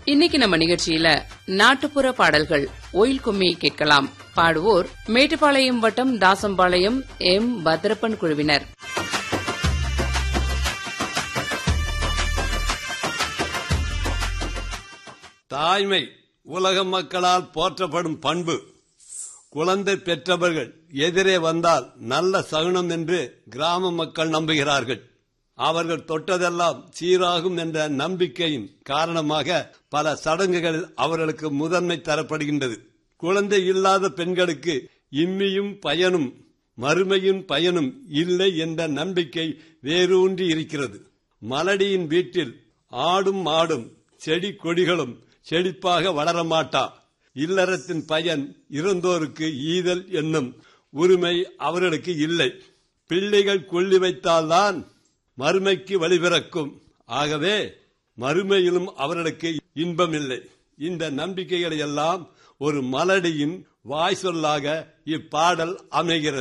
இன்னைக்கு நம்ம நிகழ்ச்சியில நாட்டுப்புற பாடல்கள் ஒயில் கும்மி கேட்கலாம் பாடுவோர் மேட்டுப்பாளையம் வட்டம் தாசம்பாளையம் எம் பத்ரப்பன் குழுவினர் தாய்மை உலக மக்களால் போற்றப்படும் பண்பு குழந்தை பெற்றவர்கள் எதிரே வந்தால் நல்ல சகுனம் என்று கிராம மக்கள் நம்புகிறார்கள் அவர்கள் தொட்டதெல்லாம் சீராகும் என்ற நம்பிக்கையின் காரணமாக பல சடங்குகளில் அவர்களுக்கு முதன்மை தரப்படுகின்றது குழந்தை இல்லாத பெண்களுக்கு இம்மியும் பயனும் மறுமையின் பயனும் இல்லை என்ற நம்பிக்கை வேரூன்றி இருக்கிறது மலடியின் வீட்டில் ஆடும் மாடும் செடி கொடிகளும் செழிப்பாக வளரமாட்டா இல்லறத்தின் பயன் இறந்தோருக்கு ஈதல் என்னும் உரிமை அவர்களுக்கு இல்லை பிள்ளைகள் கொள்ளி வைத்தால்தான் மறுமைக்கு வழிபிறக்கும் ஆகவே மறுமையிலும் அவர்களுக்கு இன்பம் இல்லை இந்த நம்பிக்கைகளை எல்லாம் ஒரு மலடியின் வாய் சொல்லாக இப்பாடல் அமைகிறது